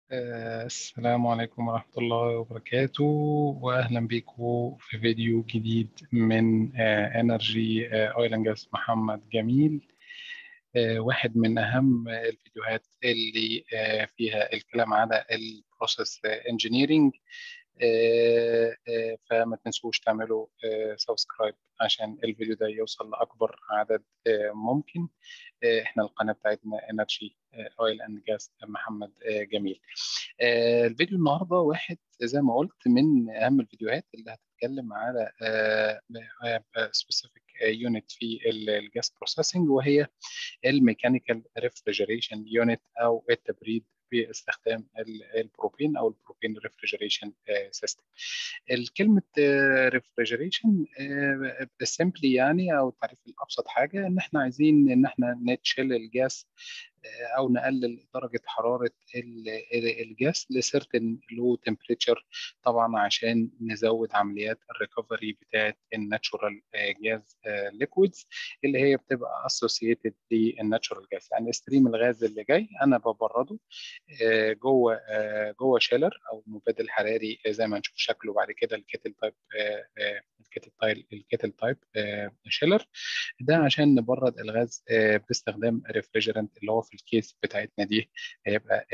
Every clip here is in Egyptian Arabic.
آه، السلام عليكم ورحمة الله وبركاته وأهلا بكم في فيديو جديد من انرجي اويل اند جاز محمد جميل آه، واحد من أهم الفيديوهات اللي آه، فيها الكلام على البروسيس انجينيرينج فما تنسوش تعملوا سبسكرايب عشان الفيديو ده يوصل لأكبر عدد ممكن احنا القناة بتاعتنا انرجي اويل اند جاز محمد جميل الفيديو النهارده واحد زي ما قلت من اهم الفيديوهات اللي هتتكلم على سبيسيفيك يونت في الجاز بروسيسنج وهي الميكانيكال ريفريجريشن يونت او التبريد باستخدام البروبين او البروبين ريفريجريشن سيستم الكلمه ريفريجريشن سيمبلي يعني او التعريف الابسط حاجه ان احنا عايزين ان احنا نتشيل الجاز او نقلل درجه حراره الجاز لسيرتن لو تمبريتشر طبعا عشان نزود عمليات الريكفري بتاعه الناتشورال جاز ليكويدز اللي هي بتبقى اسوسييتد بالناتشورال جاز يعني ستريم الغاز اللي جاي انا ببرده جوه جوه شيلر او مبادل حراري زي ما نشوف شكله بعد كده الكيتل تايب الكيتل تايب الكيتل تايب شيلر ده عشان نبرد الغاز باستخدام ريفريجرنت اللي هو في الكيس بتاعتنا دي هيبقى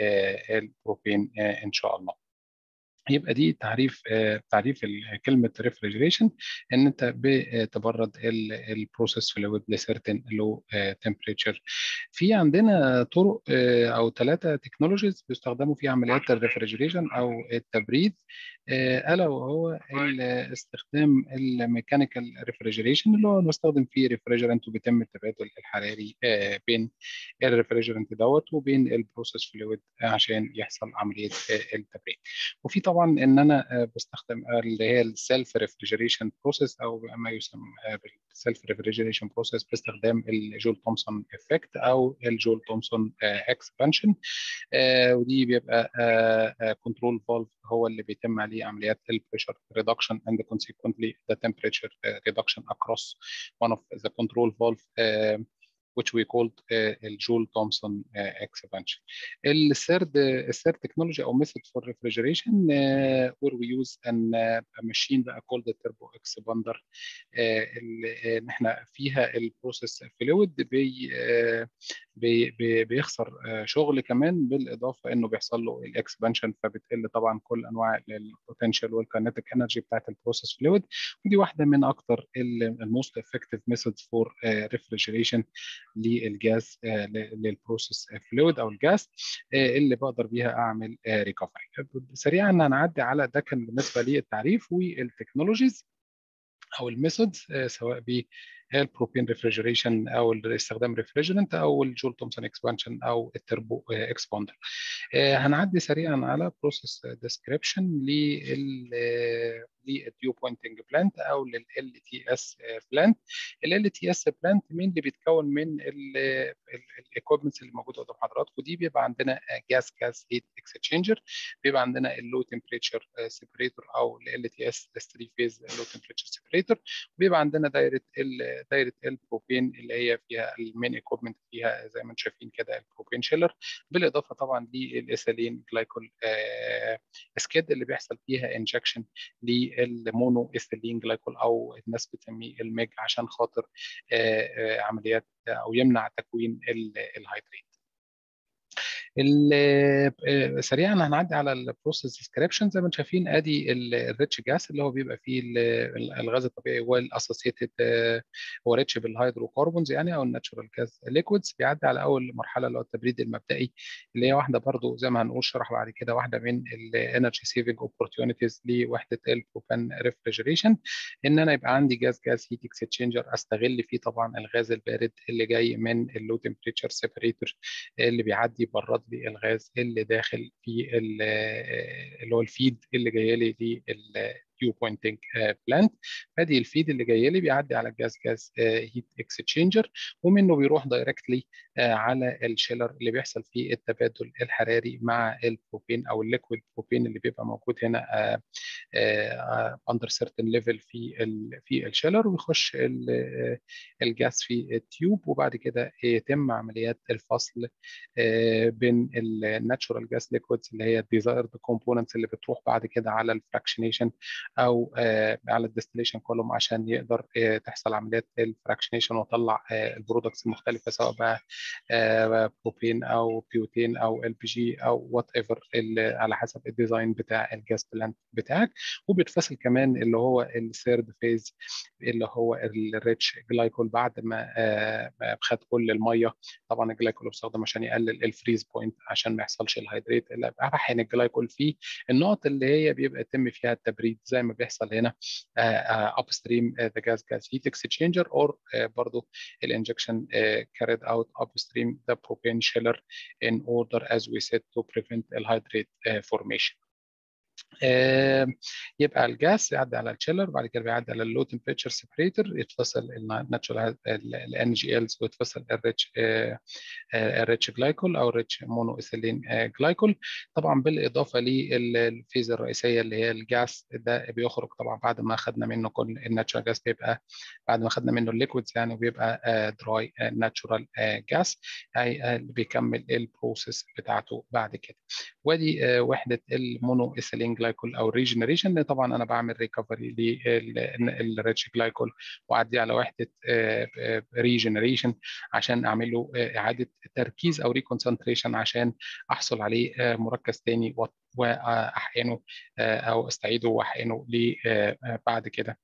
البروبين ان شاء الله يبقى دي تعريف تعريف كلمه ريفريجريشن ان انت بتبرد البروسيس فلويد لسيرتن لو تمبريتشر في عندنا طرق او ثلاثه تكنولوجيز بيستخدموا في عمليات الريفريجريشن او التبريد الا وهو استخدام الميكانيكال ريفريجريشن اللي هو بستخدم فيه ريفريجرنت وبيتم التبادل الحراري بين الريفريجرنت دوت وبين البروسيس فلويد عشان يحصل عمليه التبريد وفي طبعا ان انا بستخدم اللي هي السيلف ريفريجريشن بروسيس او ما يسمى بالسيلف ريفريجريشن بروسيس باستخدام الجول تومسون افكت او الجول تومسون اكسبانشن ودي بيبقى كنترول فالف هو اللي بيتم عليه عمليات البريشر reduction and consequently the temperature reduction across one of the control valve uh, which we called uh, الجول تومسون uh, expansion. الثيرد الثيرد تكنولوجي او ميثود فور ريفريجريشن where we use an, uh, a machine بقى called the turbo expander ان احنا فيها البروسيس فلويد بي, بي, بي بيخسر شغل كمان بالاضافه انه بيحصل له الاكسبانشن فبتقل طبعا كل انواع البوتنشال والكينيتيك انرجي بتاعت البروسيس فلويد ودي واحده من اكثر الموست افكتيف ميثودز فور ريفريجريشن للجاز للبروسيس فلويد او الجاز اللي بقدر بيها اعمل ريكفري سريعا هنعدي على ده كان بالنسبه للتعريف والتكنولوجيز او الميثودز سواء ب البروبين ريفريجريشن او استخدام ريفريجرنت او الجول تومسون اكسبانشن او التربو اكسباندر هنعدي سريعا على بروسيس ديسكريبشن لل للديو بوينتنج بلانت او لل تي اس بلانت ال تي اس بلانت مين اللي بيتكون من الايكويبمنتس اللي موجوده قدام حضراتكم دي بيبقى عندنا جاز جاز هيت اكسشينجر بيبقى عندنا اللو تمبريتشر سيبريتور او ال تي اس 3 فيز لو تمبريتشر سيبريتور وبيبقى عندنا دايره دايره البروبين اللي هي فيها المين ايكويبمنت فيها زي ما انتم شايفين كده البروبين شيلر بالاضافه طبعا للايثيلين جلايكول سكيد اللي بيحصل فيها انجكشن للمونو ايثيلين جلايكول او الناس بتسميه الميج عشان خاطر عمليات او يمنع تكوين الهيدريت سريعا هنعدي على البروسيس ديسكريبشن زي ما انتم شايفين ادي الريتش جاس اللي هو بيبقى فيه الغاز الطبيعي هو الاسوسيتد هو ريتش بالهيدروكربونز يعني او الناتشورال جاز ليكويدز بيعدي على اول مرحله اللي هو التبريد المبدئي اللي هي واحده برضو زي ما هنقول شرح بعد كده واحده من الانرجي سيفنج اوبورتيونيتيز لوحده البروبان ريفريجريشن ان انا يبقى عندي جاز جاز هيت اكسشينجر استغل فيه طبعا الغاز البارد اللي جاي من اللو تمبريتشر سيبريتور اللي بيعدي براد لي الغاز اللي داخل في اللي هو الفيد اللي جاي لي للديو بوينتنج بلانت فادي الفيد اللي جاي لي بيعدي على الجاز جاز هيت اكسشينجر ومنه بيروح دايركتلي على الشيلر اللي بيحصل فيه التبادل الحراري مع البروبين او الليكويد بروبين اللي بيبقى موجود هنا اندر سيرتن ليفل في في الشيلر ويخش الجاس في التيوب وبعد كده يتم عمليات الفصل بين الناتشورال جاس ليكويدز اللي هي الديزايرد كومبوننتس اللي بتروح بعد كده على الفراكشنيشن او على الديستليشن كولوم عشان يقدر تحصل عمليات الفراكشنيشن وطلع البرودكتس المختلفه سواء بقى بروبين او بيوتين او ال بي جي او وات ايفر على حسب الديزاين بتاع الجاز بلانت بتاعك وبيتفصل كمان اللي هو الثيرد فيز اللي هو الريتش جلايكول بعد ما خد كل الميه طبعا الجلايكول بيستخدم عشان يقلل الفريز بوينت عشان ما يحصلش الهيدريت اللي راحن الجلايكول فيه النقط اللي هي بيبقى يتم فيها التبريد زي ما بيحصل هنا اب ستريم ذا جاز جاز هيت اكسشينجر اور برضه الانجكشن carried out upstream the propane chiller in order as we said to prevent الهيدريت formation يبقى الجاس يعدي على الشيلر بعد كده بيعدي على اللو تمبريتشر سيبريتور يتفصل الناتشورال الان جي الز ويتفصل الريتش الريتش جلايكول او الريتش مونو ايثيلين جلايكول طبعا بالاضافه للفيز الرئيسيه اللي هي الجاس ده بيخرج طبعا بعد ما خدنا منه كل الناتشورال جاس بيبقى بعد ما خدنا منه الليكويدز يعني بيبقى دراي ناتشورال جاس بيكمل البروسيس بتاعته بعد كده ودي وحده المونو ايثيلين جلايكول او ريجنريشن طبعا انا بعمل ريكفري للريتش جلايكول واعدي على وحده ريجنريشن عشان اعمل له اعاده تركيز او ريكونسنتريشن عشان احصل عليه مركز تاني واحقنه او استعيده واحقنه بعد كده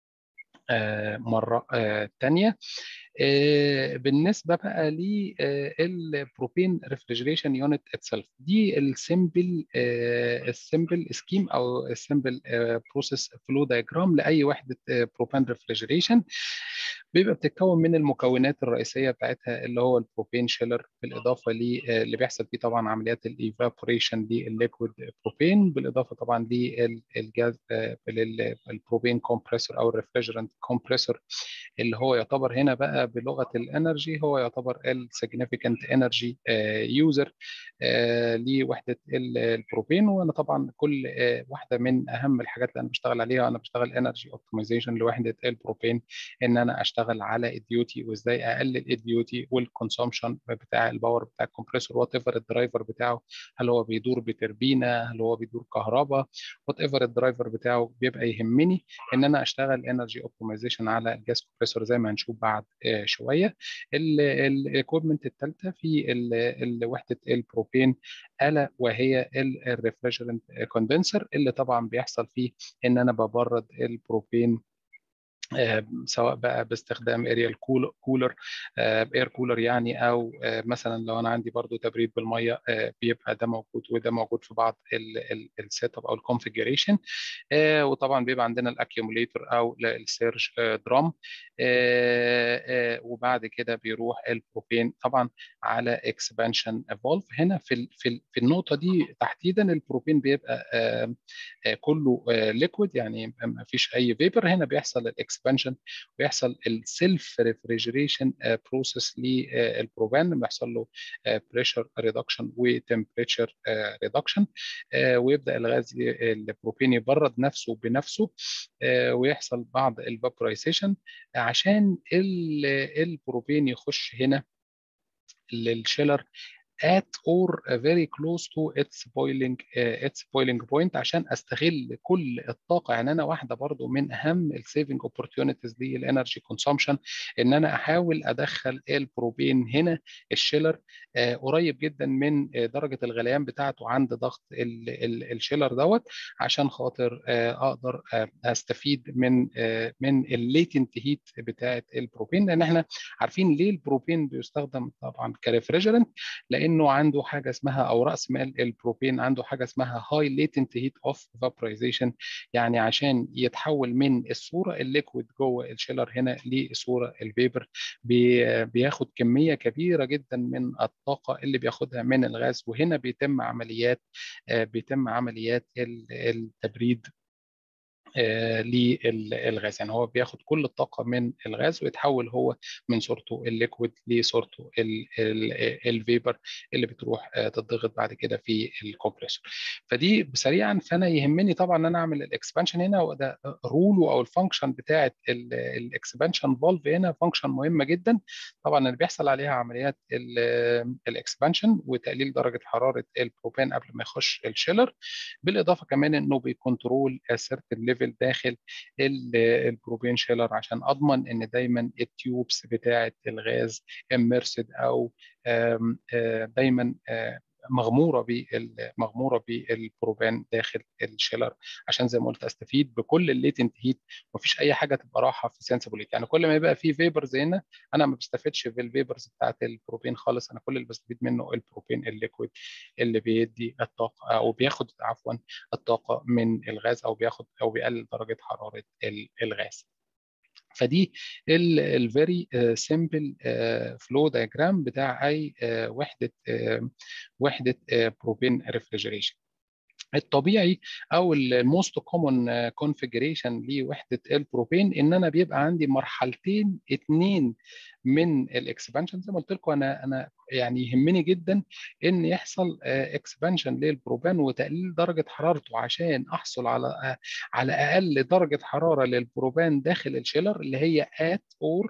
مره تانيه بالنسبه بقى للبروبين ريفريجريشن يونت اتسلف دي السمبل السمبل سكيم او السمبل بروسيس فلو دايجرام لاي وحده بروبان ريفريجريشن بيبقى بتتكون من المكونات الرئيسيه بتاعتها اللي هو البروبين شيلر بالاضافه اللي بيحصل فيه طبعا عمليات الايفابوريشن للليكويد بروبين بالاضافه طبعا للجاز البروبين كومبريسور او الريفريجرنت كومبريسور اللي هو يعتبر هنا بقى بلغه الانرجي هو يعتبر السيجنيفيكانت انرجي يوزر لوحده البروبين وانا طبعا كل واحده من اهم الحاجات اللي انا بشتغل عليها انا بشتغل انرجي اوبتمايزيشن لوحده البروبين ان انا اشتغل على الديوتي وازاي اقلل الديوتي والكونسومشن بتاع الباور بتاع الكمبريسور وات ايفر الدرايفر بتاعه هل هو بيدور بتربينه هل هو بيدور كهرباء وات ايفر الدرايفر بتاعه بيبقى يهمني ان انا اشتغل انرجي اوبتمايزيشن على الجاز كومبريسور زي ما هنشوف بعد شويه الاكويبمنت الثالثه في وحده البروبين الا وهي الريفريجرنت كوندنسر اللي طبعا بيحصل فيه ان انا ببرد البروبين سواء بقى باستخدام اريال كولر اير كولر يعني او مثلا لو انا عندي برضو تبريد بالميه بيبقى ده موجود وده موجود في بعض السيت اب او الكونفجريشن وطبعا بيبقى عندنا الاكيوميليتور او السيرج درام وبعد كده بيروح البروبين طبعا على اكسبانشن فولف هنا في في في النقطه دي تحديدا البروبين بيبقى كله ليكويد يعني ما فيش اي فيبر هنا بيحصل الاكسبانشن ويحصل السيلف ريفريجريشن بروسيس للبروبان بيحصل له بريشر ريدكشن وتمبريتشر ريدكشن ويبدا الغاز البروبين يبرد نفسه بنفسه ويحصل بعض الفابورايزيشن عشان البروبين يخش هنا للشيلر at or very close to its boiling uh, its boiling point عشان استغل كل الطاقه يعني انا واحده برضو من اهم السيفنج اوبورتيونيتيز للانرجي كونسومشن ان انا احاول ادخل البروبين هنا الشيلر uh, قريب جدا من uh, درجه الغليان بتاعته عند ضغط ال ال الشيلر دوت عشان خاطر اقدر استفيد من من الليتنت هيت بتاعه البروبين لان احنا عارفين ليه البروبين بيستخدم طبعا كريفريجرنت لانه عنده حاجه اسمها او راس مال البروبين عنده حاجه اسمها هاي ليتنت هيت اوف فابرايزيشن يعني عشان يتحول من الصوره الليكويد جوه الشيلر هنا لصوره الفيبر بي بياخد كميه كبيره جدا من الطاقه اللي بياخدها من الغاز وهنا بيتم عمليات بيتم عمليات التبريد للغاز يعني هو بياخد كل الطاقه من الغاز ويتحول هو من صورته الليكويد لصورته الفيبر اللي بتروح تتضغط بعد كده في الكمبريسور فدي سريعا فانا يهمني طبعا ان انا اعمل الاكسبانشن هنا وده رولو او الفانكشن بتاعه الاكسبانشن فالف هنا فانكشن مهمه جدا طبعا اللي بيحصل عليها عمليات الاكسبانشن وتقليل درجه حراره البروبان قبل ما يخش الشيلر بالاضافه كمان انه بيكنترول سيرتن ليفل داخل البروبين شيلر عشان اضمن ان دايما التيوبس بتاعه الغاز اميرسد او دايما مغموره مغموره بالبروبان داخل الشيلر عشان زي ما قلت استفيد بكل الليتنت هيت مفيش اي حاجه تبقى راحه في سنسبل يعني كل ما يبقى في فيبرز هنا انا ما بستفدش بالفيبرز بتاعت البروبين خالص انا كل اللي بستفيد منه البروبين الليكويد اللي بيدي الطاقه او بياخد عفوا الطاقه من الغاز او بياخد او بيقلل درجه حراره الغاز فدي الفيري سيمبل فلو دايجرام بتاع اي وحده وحده بروبين ريفريجريشن الطبيعي او الموست كومون كونفيجريشن لوحده البروبين ان انا بيبقى عندي مرحلتين اثنين من الاكسبانشن زي ما قلت لكم انا انا يعني يهمني جدا ان يحصل اكسبانشن للبروبان وتقليل درجه حرارته عشان احصل على على اقل درجه حراره للبروبان داخل الشيلر اللي هي ات اور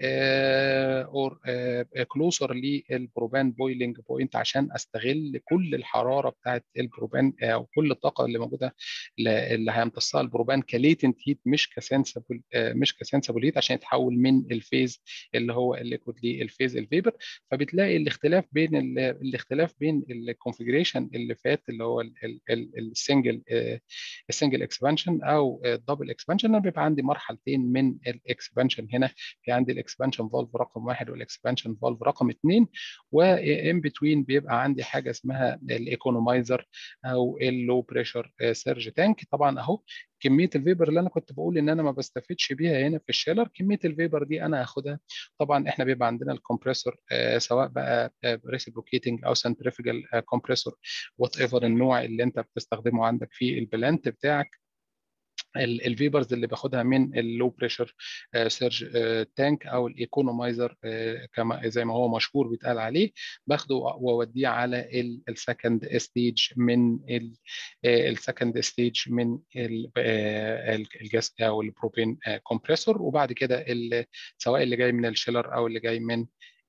اور كلوزر للبروبان بويلنج بوينت عشان استغل كل الحراره بتاعت البروبان او كل الطاقه اللي موجوده اللي هيمتصها البروبان كليتنت هيت مش كسنسبل مش كسنسبل هيت عشان يتحول من الفيز اللي هو الليكويد للفيز الفيبر فبتلاقي الاختلاف بين الاختلاف بين الكونفجريشن اللي فات اللي هو السنجل السنجل اكسبانشن او الدبل اكسبانشن انا بيبقى عندي مرحلتين من الاكسبانشن هنا في عندي الاكسبانشن فالف رقم واحد والاكسبانشن فالف رقم اثنين وان بتوين بيبقى عندي حاجه اسمها الايكونومايزر او اللو بريشر سيرج تانك طبعا اهو كميه الفيبر اللي انا كنت بقول ان انا ما بستفدش بيها هنا في الشيلر كميه الفيبر دي انا هاخدها طبعا احنا بيبقى عندنا الكمبريسور آه سواء بقى ريسيبروكيتنج او سنتريفيجال كومبريسور وات ايفر النوع اللي انت بتستخدمه عندك في البلانت بتاعك الفيبرز اللي باخدها من اللو بريشر سيرج تانك او الايكونومايزر كما زي ما هو مشهور بيتقال عليه باخده واوديه على السكند ستيج من السكند ستيج من الجاس او البروبين كومبريسور وبعد كده سواء اللي جاي من الشيلر او اللي جاي من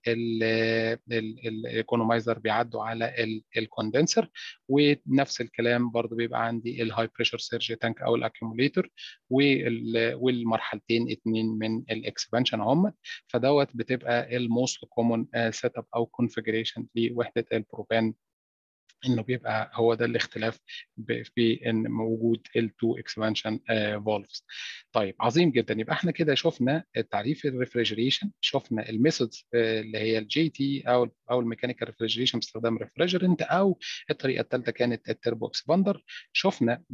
الايكونومايزر بيعدوا على الكوندنسر ونفس الكلام برضو بيبقى عندي الهاي بريشر سيرج تانك او الاكيوموليتور والمرحلتين اثنين من الاكسبانشن هم فدوت بتبقى الموست كومون سيت اب او كونفجريشن لوحده البروبان انه بيبقى هو ده الاختلاف في ان موجود التو اكسبانشن فولفز طيب عظيم جدا يبقى احنا كده شفنا تعريف الريفريجريشن شفنا الميثودز اللي هي الجي تي او او الميكانيكال ريفريجريشن باستخدام ريفريجرنت او الطريقه الثالثه كانت التربو اكسباندر شفنا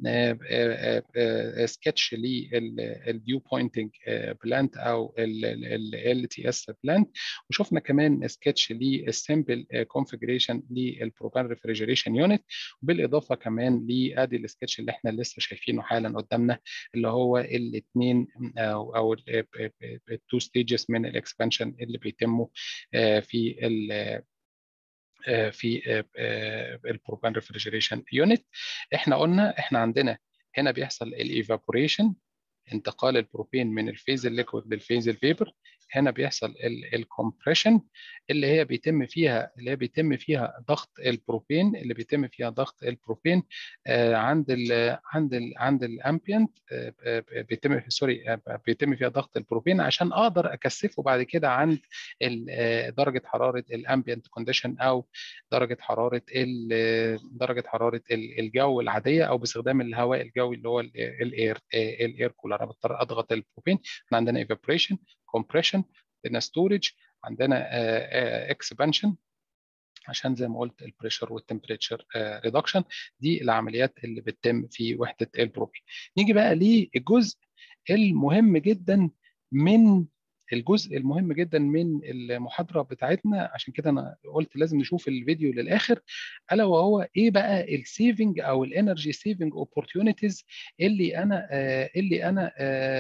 سكتش للديو بوينتنج بلانت او ال تي اس بلانت وشفنا كمان سكتش للسمبل كونفجريشن للبروبان ريفريجريشن ريفريجريشن يونت بالاضافه كمان لادي السكتش اللي احنا لسه شايفينه حالا قدامنا اللي هو الاثنين او او التو ستيجز من الاكسبانشن اللي بيتموا في ال في البروبان ريفريجريشن يونت احنا قلنا احنا عندنا هنا بيحصل الايفابوريشن انتقال البروبين من الفيز الليكويد للفيز الفيبر هنا بيحصل الكومبريشن اللي هي بيتم فيها اللي هي بيتم فيها ضغط البروبين اللي بيتم فيها ضغط البروبين آه عند ال عند ال عند الامبيانت آه بيتم سوري آه بيتم فيها ضغط البروبين عشان اقدر اكثفه بعد كده عند درجه حراره الامبيانت كونديشن او درجه حراره درجه حراره الجو العاديه او باستخدام الهواء الجوي اللي هو الاير الاير كولر انا بضطر اضغط البروبين احنا عندنا ايفابوريشن كومبريشن عندنا ستورج عندنا اكسبانشن عشان زي ما قلت البريشر والتمبريتشر ريدكشن دي العمليات اللي بتتم في وحده البروبين نيجي بقى للجزء المهم جدا من الجزء المهم جدا من المحاضره بتاعتنا عشان كده انا قلت لازم نشوف الفيديو للاخر الا وهو ايه بقى السيفنج او الانرجي سيفنج اوبورتيونيتيز اللي انا اللي انا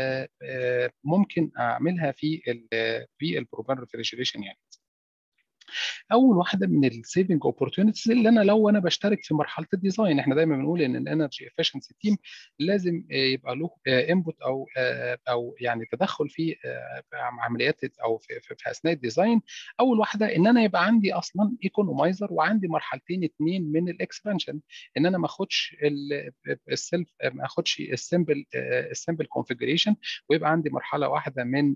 ممكن اعملها في في البروبان ريفريجريشن يعني اول واحده من السيفنج اوبورتيونيتيز اللي انا لو انا بشترك في مرحله الديزاين احنا دايما بنقول ان الانرجي افشنسي تيم لازم يبقى له انبوت او او يعني تدخل في عمليات او في, في اثناء الديزاين اول واحده ان انا يبقى عندي اصلا ايكونومايزر وعندي مرحلتين اثنين من الاكسبانشن ان انا ما اخدش السيلف ما اخدش السمبل السمبل كونفجريشن ويبقى عندي مرحله واحده من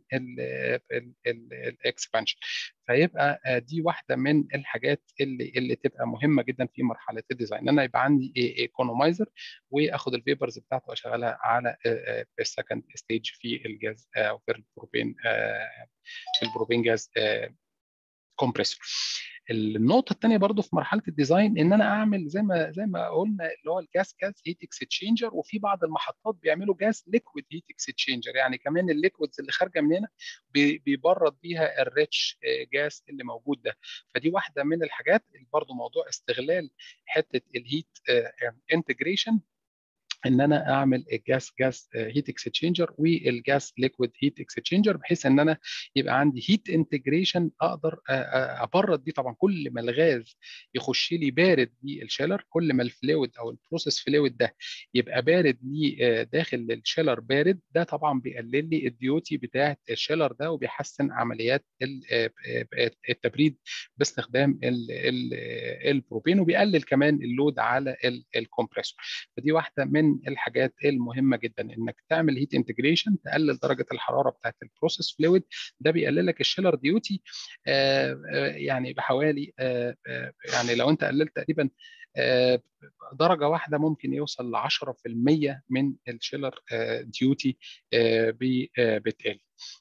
الاكسبانشن فيبقى دي واحده من الحاجات اللي اللي تبقى مهمه جدا في مرحله الديزاين ان انا يبقى عندي ايكونومايزر واخد الفيبرز بتاعته واشغلها على السكند ستيج في الجاز او في البروبين في البروبين جاز كومبريسور النقطة الثانية برضو في مرحلة الديزاين ان انا اعمل زي ما زي ما قلنا اللي هو الجاز جاز هيت اكسشينجر وفي بعض المحطات بيعملوا جاز ليكويد هيت اكسشينجر يعني كمان الليكويدز اللي خارجة من هنا بيبرد بيها الريتش جاز اللي موجود ده فدي واحدة من الحاجات برضو موضوع استغلال حتة الهيت انتجريشن ان انا اعمل الجاس جاس هيت اكسشينجر والجاس ليكويد هيت اكسشينجر بحيث ان انا يبقى عندي هيت انتجريشن اقدر ابرد دي طبعا كل ما الغاز يخش لي بارد بالشيلر كل ما الفلويد او البروسيس فلويد ده يبقى بارد لي داخل الشيلر بارد ده طبعا بيقلل لي الديوتي بتاعه الشيلر ده وبيحسن عمليات التبريد باستخدام البروبين وبيقلل كمان اللود على الكمبريسور فدي واحده من الحاجات المهمه جدا انك تعمل هيت انتجريشن تقلل درجه الحراره بتاعت البروسيس فلويد ده بيقلل لك الشيلر ديوتي يعني بحوالي يعني لو انت قللت تقريبا درجه واحده ممكن يوصل ل 10% من الشيلر ديوتي بتقل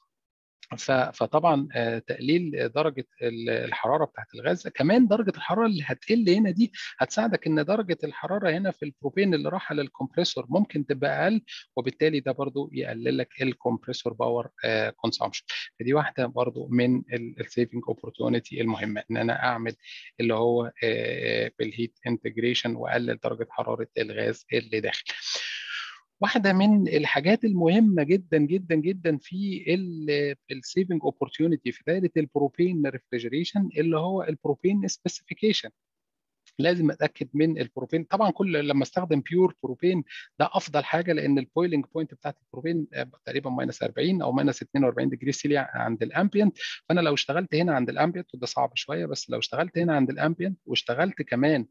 فطبعا تقليل درجه الحراره بتاعت الغاز كمان درجه الحراره اللي هتقل هنا دي هتساعدك ان درجه الحراره هنا في البروبين اللي راح للكمبريسور ممكن تبقى اقل وبالتالي ده برضو يقلل لك الكمبريسور باور كونسامشن فدي واحده برضو من السيفنج اوبورتونيتي المهمه ان انا اعمل اللي هو بالهيت انتجريشن واقلل درجه حراره الغاز اللي داخل واحده من الحاجات المهمه جدا جدا جدا في السيفنج اوبورتيونيتي في دايره البروبين ريفريجريشن اللي هو البروبين سبيسيفيكيشن لازم اتاكد من البروبين طبعا كل لما استخدم بيور بروبين ده افضل حاجه لان البويلنج بوينت بتاعت البروبين تقريبا ماينس 40 او ماينس 42 ديجري سيليا عند الامبيانت فانا لو اشتغلت هنا عند الامبيانت وده صعب شويه بس لو اشتغلت هنا عند الامبيانت واشتغلت كمان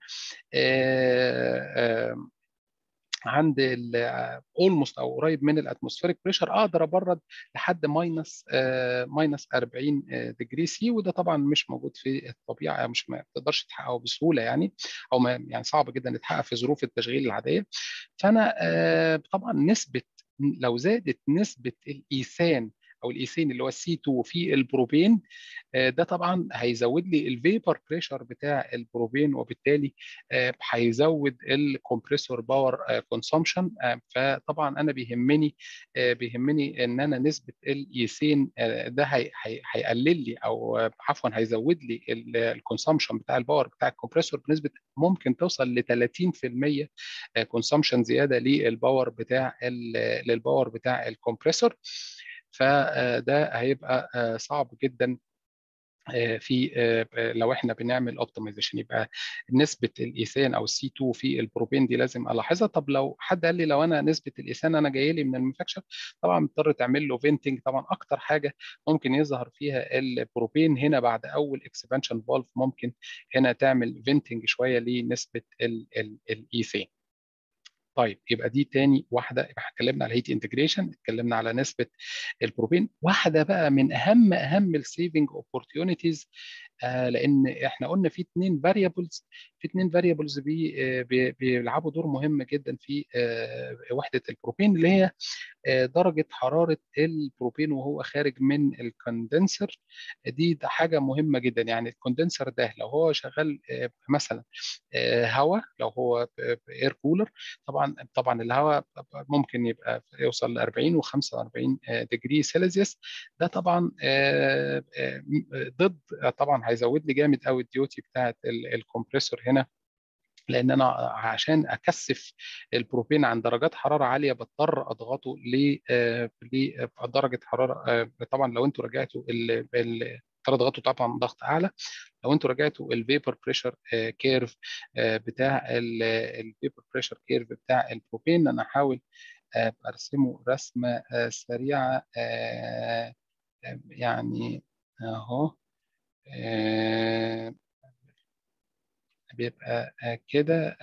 آآ آآ عند اولموست او قريب من الاتموسفيريك بريشر اقدر ابرد لحد ماينس ماينس 40 ديجري سي وده طبعا مش موجود في الطبيعه مش ما تقدرش تحققه بسهوله يعني او ما يعني صعب جدا يتحقق في ظروف التشغيل العاديه فانا طبعا نسبه لو زادت نسبه الايثان او الايثين اللي هو السي 2 في البروبين ده طبعا هيزود لي الفيبر بريشر بتاع البروبين وبالتالي هيزود الكمبريسور باور كونسومشن فطبعا انا بيهمني بيهمني ان انا نسبه الايثين ده هيقلل لي او عفوا هيزود لي الكونسومشن بتاع الباور بتاع الكمبريسور بنسبه ممكن توصل ل 30% كونسومشن زياده للباور بتاع للباور بتاع الكمبريسور فده هيبقى صعب جدا في لو احنا بنعمل اوبتمايزيشن يبقى نسبه الايثان او السي 2 في البروبين دي لازم الاحظها طب لو حد قال لي لو انا نسبه الايثان انا جاي لي من المانيفاكتشر طبعا مضطر تعمل له فينتنج طبعا اكتر حاجه ممكن يظهر فيها البروبين هنا بعد اول اكسبانشن فالف ممكن هنا تعمل فينتنج شويه لنسبه الايثان طيب يبقى دي تاني واحده يبقى اتكلمنا على هيت انتجريشن اتكلمنا على نسبه البروبين واحده بقى من اهم اهم السيفنج اوبورتيونيتيز لان احنا قلنا في اثنين فاريبلز في اثنين فاريبلز بي بيلعبوا دور مهم جدا في وحده البروبين اللي هي درجه حراره البروبين وهو خارج من الكوندنسر دي ده حاجه مهمه جدا يعني الكوندنسر ده لو هو شغال مثلا هواء لو هو اير كولر طبعا طبعا الهواء ممكن يبقى يوصل ل 40 و45 ديجري سيلسيوس ده طبعا ضد طبعا هيزود لي جامد قوي الديوتي بتاعت الكمبريسور هنا لان انا عشان اكثف البروبين عن درجات حراره عاليه بضطر اضغطه لدرجه حراره طبعا لو انتوا رجعتوا تضغطوا طبعا ضغط اعلى لو انتوا رجعتوا الفيبر بريشر كيرف بتاع الفيبر بريشر كيرف بتاع البروبين انا هحاول ارسمه رسمه سريعه يعني اهو بيبقى كده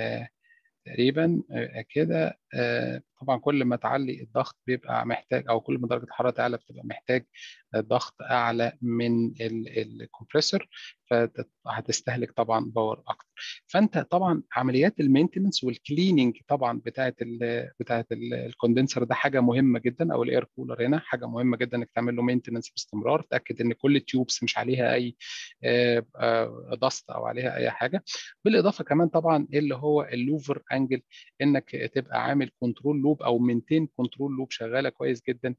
تقريبا كده طبعا كل ما تعلي الضغط بيبقى محتاج او كل ما درجه الحراره تعلى بتبقى محتاج ضغط اعلى من الكمبريسور فهتستهلك طبعا باور اكتر فانت طبعا عمليات المينتنس والكليننج طبعا بتاعه ال بتاعه الكوندنسر ده حاجه مهمه جدا او الاير كولر هنا حاجه مهمه جدا انك تعمل له مينتنس باستمرار تاكد ان كل التيوبس مش عليها اي ضغط او عليها اي حاجه بالاضافه كمان طبعا اللي هو اللوفر انجل انك تبقى عامل كنترول لوب او مينتين كنترول لوب شغاله كويس جدا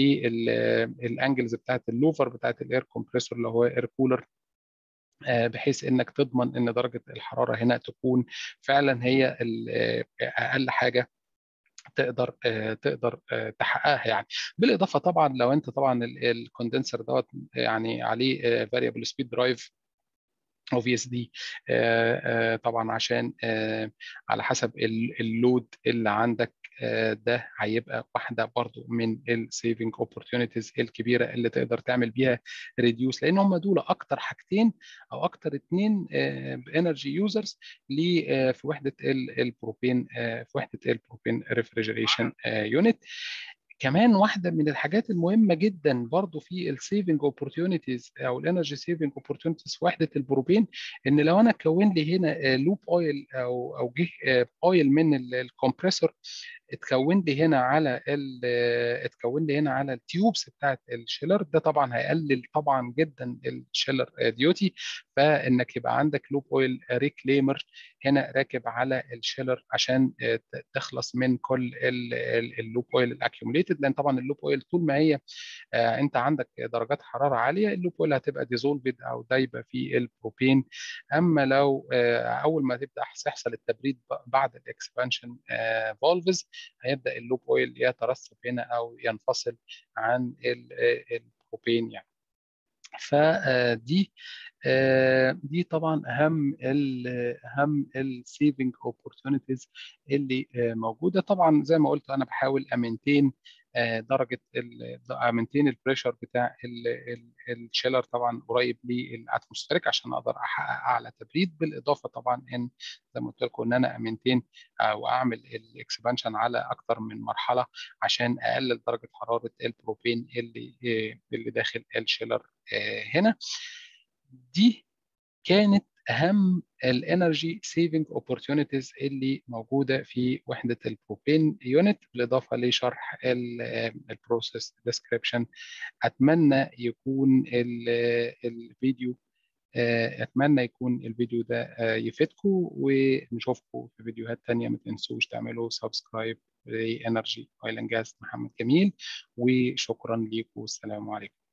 للانجلز بتاعت اللوفر بتاعت الاير كومبريسور اللي هو اير كولر بحيث انك تضمن ان درجه الحراره هنا تكون فعلا هي اقل حاجه تقدر تقدر تحققها يعني بالاضافه طبعا لو انت طبعا الكوندنسر دوت يعني عليه فاريبل سبيد درايف او في اس دي طبعا عشان على حسب اللود اللي عندك ده هيبقى واحده برضو من السيفنج اوبورتيونيتيز الكبيره اللي تقدر تعمل بيها ريديوس لان هم دول اكتر حاجتين او اكتر اثنين انرجي يوزرز في وحده البروبين في وحده البروبين ريفريجريشن يونت كمان واحده من الحاجات المهمه جدا برضو في السيفنج اوبورتيونيتيز او الانرجي سيفنج اوبورتيونيتيز في وحده البروبين ان لو انا كون لي هنا لوب اويل او او جه اويل من الكمبريسور اتكون لي هنا على اتكون لي هنا على التيوبس بتاعت الشيلر ده طبعا هيقلل طبعا جدا الشيلر ديوتي فانك يبقى عندك لوب اويل ريكليمر هنا راكب على الشيلر عشان تخلص من كل اللوب اويل الاكيوميليتد لان طبعا اللوب اويل طول ما هي انت عندك درجات حراره عاليه اللوب اويل هتبقى ديزولفد او دايبه في البروبين اما لو اول ما تبدا يحصل التبريد بعد الاكسبانشن فولفز هيبدا اللوب اويل يترسب هنا او ينفصل عن البروبين يعني فدي دي طبعا اهم ال اهم السيفنج اوبورتونيتيز اللي موجوده طبعا زي ما قلت انا بحاول امنتين درجه امنتين البريشر بتاع الشيلر طبعا قريب للاتموسفيريك عشان اقدر احقق اعلى تبريد بالاضافه طبعا ان زي ما قلت لكم ان انا امنتين او اعمل الاكسبانشن على اكثر من مرحله عشان اقلل درجه حراره البروبين اللي اللي داخل الشيلر هنا دي كانت اهم الانرجي سيفنج اوبورتيونيتيز اللي موجوده في وحده البروبين يونت بالاضافه لشرح البروسيس ديسكريبشن اتمنى يكون الفيديو اتمنى يكون الفيديو ده يفيدكم ونشوفكم في فيديوهات تانية ما تنسوش تعملوا سبسكرايب لانرجي اويل اند جاز محمد جميل وشكرا ليكم والسلام عليكم